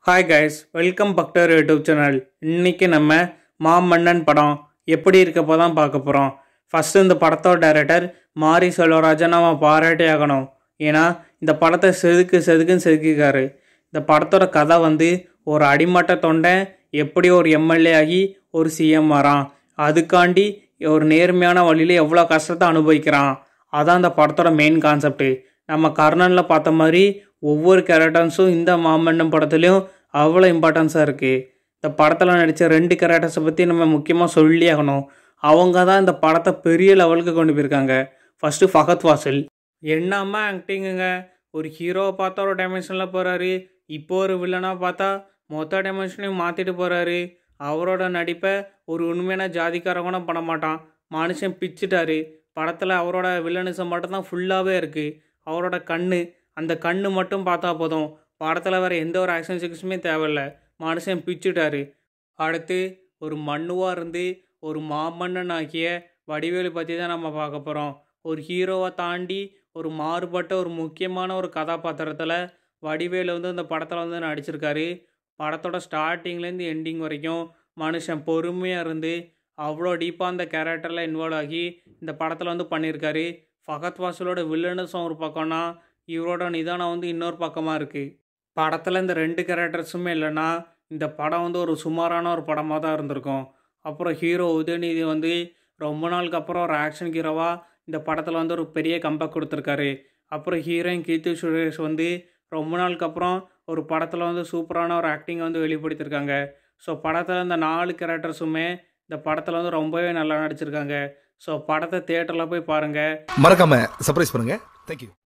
hi guys welcome பக்டர் YouTube channel இன்னைக்கு நம்ம மாமன்னன் படம் எப்படி இருக்கப்போ தான் பார்க்க போகிறோம் ஃபஸ்ட்டு இந்த படத்தோட டைரக்டர் மாரி செல்வராஜன் நம்ம பாராட்டி ஆகணும் ஏன்னா இந்த படத்தை செதுக்கு செதுக்குன்னு செதுக்கிக்காரு இந்த படத்தோட கதை வந்து ஒரு அடிமட்ட தொண்டன் எப்படி ஒரு எம்எல்ஏ ஆகி ஒரு சிஎம் வரான் அதுக்காண்டி ஒரு நேர்மையான வழியில் எவ்வளோ கஷ்டத்தை அனுபவிக்கிறான் அதான் இந்த படத்தோட மெயின் கான்செப்ட்டு நம்ம கர்ணனில் பார்த்த மாதிரி ஒவ்வொரு கேரக்டர்ஸும் இந்த மாமன்னன் படத்துலையும் அவ்வளோ இம்பார்ட்டன்ஸாக இருக்குது இந்த படத்தில் நடித்த ரெண்டு கேரக்டர்ஸை பற்றி நம்ம முக்கியமாக சொல்லி ஆகணும் அவங்க தான் இந்த படத்தை பெரிய லெவலுக்கு கொண்டு போயிருக்காங்க ஃபஸ்ட்டு ஃபகத் வாசில் என்னம்மா ஆக்டிங்குங்க ஒரு ஹீரோவை பார்த்தா ஒரு டைமென்ஷனில் போகிறாரு இப்போ ஒரு வில்லனாக பார்த்தா மொத்த டைமென்ஷனையும் மாற்றிட்டு போகிறாரு அவரோட நடிப்பை ஒரு உண்மையான ஜாதிக்காரங்க பண்ண மாட்டான் மனுஷன் பிச்சுட்டாரு படத்தில் அவரோட வில்லனிசம் மட்டும்தான் ஃபுல்லாகவே இருக்குது அவரோட கண்ணு அந்த கண்ணு மட்டும் பார்த்தா போதும் படத்தில் வேறு எந்த ஒரு ஆக்ஷன் சிக்ஸுமே தேவையில்ல மனுஷன் பிச்சுட்டாரு அடுத்து ஒரு மண்ணுவாக இருந்து ஒரு மாமன்னன் ஆகிய வடிவேலு பற்றி தான் நம்ம பார்க்க போகிறோம் ஒரு ஹீரோவை தாண்டி ஒரு மாறுபட்ட ஒரு முக்கியமான ஒரு கதாபாத்திரத்தில் வடிவேலு வந்து இந்த படத்தில் வந்து நடிச்சிருக்காரு படத்தோட ஸ்டார்டிங்லேருந்து எண்டிங் வரைக்கும் மனுஷன் பொறுமையாக இருந்து அவ்வளோ டீப்பாக அந்த கேரக்டரில் இன்வால்வ் ஆகி இந்த படத்தில் வந்து பண்ணியிருக்காரு ஃபகத் வாசலோட வில்லனஸும் ஒரு பக்கம்னா இவரோட நிதானம் வந்து இன்னொரு பக்கமாக இருக்குது படத்தில் இந்த ரெண்டு கேரக்டர்ஸுமே இல்லைன்னா இந்த படம் வந்து ஒரு சுமாரான ஒரு படமாக தான் இருந்திருக்கும் அப்புறம் ஹீரோ உதயநிதி வந்து ரொம்ப நாளுக்கு அப்புறம் ஒரு ஆக்ஷன் ஹீரோவாக இந்த படத்தில் வந்து ஒரு பெரிய கம்பேக் கொடுத்துருக்காரு அப்புறம் ஹீரோயின் கீர்த்தி சுரேஷ் வந்து ரொம்ப நாளுக்கு அப்புறம் ஒரு படத்தில் வந்து சூப்பரான ஒரு ஆக்டிங் வந்து வெளிப்படுத்தியிருக்காங்க ஸோ படத்தில் இந்த நாலு கேரக்டர்ஸுமே இந்த படத்தில் வந்து ரொம்பவே நல்லா நடிச்சிருக்காங்க ஸோ படத்தை தேட்டரில் போய் பாருங்கள் மறக்காம சர்ப்ரைஸ் பண்ணுங்க தேங்க்யூ